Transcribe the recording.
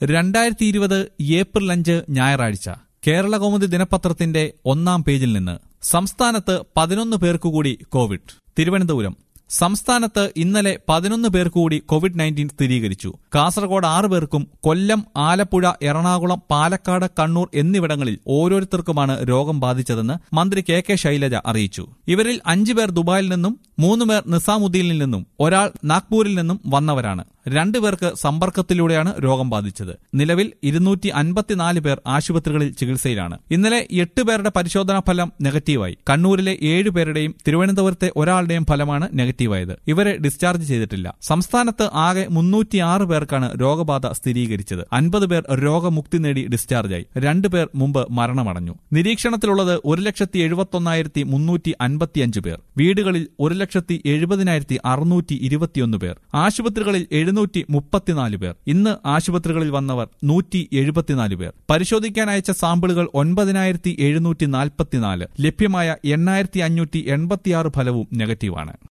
രണ്ടായിരത്തി ഇരുപത് ഏപ്രിൽ അഞ്ച് ഞായറാഴ്ച കേരള കൗമുദി ദിനപത്രത്തിന്റെ ഒന്നാം പേജിൽ നിന്ന് സംസ്ഥാനത്ത് പതിനൊന്ന് പേർക്ക് കൂടി കോവിഡ് തിരുവനന്തപുരം സംസ്ഥാനത്ത് ഇന്നലെ പതിനൊന്ന് പേർക്ക് കൂടി കോവിഡ് നയൻറ്റീൻ സ്ഥിരീകരിച്ചു കാസർഗോഡ് ആറ് പേർക്കും കൊല്ലം ആലപ്പുഴ എറണാകുളം പാലക്കാട് കണ്ണൂർ എന്നിവിടങ്ങളിൽ ഓരോരുത്തർക്കുമാണ് രോഗം ബാധിച്ചതെന്ന് മന്ത്രി കെ കെ ശൈലജ അറിയിച്ചു ഇവരിൽ അഞ്ചു പേർ ദുബായിൽ നിന്നും മൂന്ന് പേർ നിസാമുദ്ദീനിൽ നിന്നും ഒരാൾ നാഗ്പൂരിൽ നിന്നും വന്നവരാണ് രണ്ടു പേർക്ക് സമ്പർക്കത്തിലൂടെയാണ് രോഗം ബാധിച്ചത് നിലവിൽ ഇരുന്നൂറ്റി അൻപത്തിനാല് പേർ ആശുപത്രികളിൽ ചികിത്സയിലാണ് ഇന്നലെ എട്ട് പേരുടെ പരിശോധനാ ഫലം നെഗറ്റീവായി കണ്ണൂരിലെ ഏഴ് പേരുടെയും തിരുവനന്തപുരത്തെ ഒരാളുടെയും ഫലമാണ് നെഗറ്റീവായത് ഇവരെ ഡിസ്ചാർജ് ചെയ്തിട്ടില്ല സംസ്ഥാനത്ത് ആകെ മുന്നൂറ്റിയാറ് പേർക്കാണ് രോഗബാധ സ്ഥിരീകരിച്ചത് അൻപത് പേർ രോഗമുക്തി നേടി ഡിസ്ചാർജായി രണ്ടു പേർ മുമ്പ് മരണമടഞ്ഞു നിരീക്ഷണത്തിലുള്ളത് ഒരു ലക്ഷത്തി എഴുപത്തൊന്നായിരത്തി മുന്നൂറ്റി അൻപത്തിയഞ്ച് പേർ വീടുകളിൽ ഒരു ലക്ഷത്തി എഴുപതിനായിരത്തി അറുന്നൂറ്റി ഇരുപത്തിയൊന്ന് പേർ ആശുപത്രികളിൽ എഴുന്നൂറ്റി മുപ്പത്തിനാല് പേർ ഇന്ന് ആശുപത്രികളിൽ വന്നവർ നൂറ്റി എഴുപത്തിനാല് പേർ പരിശോധിക്കാൻ അയച്ച സാമ്പിളുകൾ ഒൻപതിനായിരത്തി എഴുന്നൂറ്റി നാൽപ്പത്തിനാല് ലഭ്യമായ എണ്ണായിരത്തി അഞ്ഞൂറ്റി എൺപത്തിയാറ് ഫലവും നെഗറ്റീവാണ്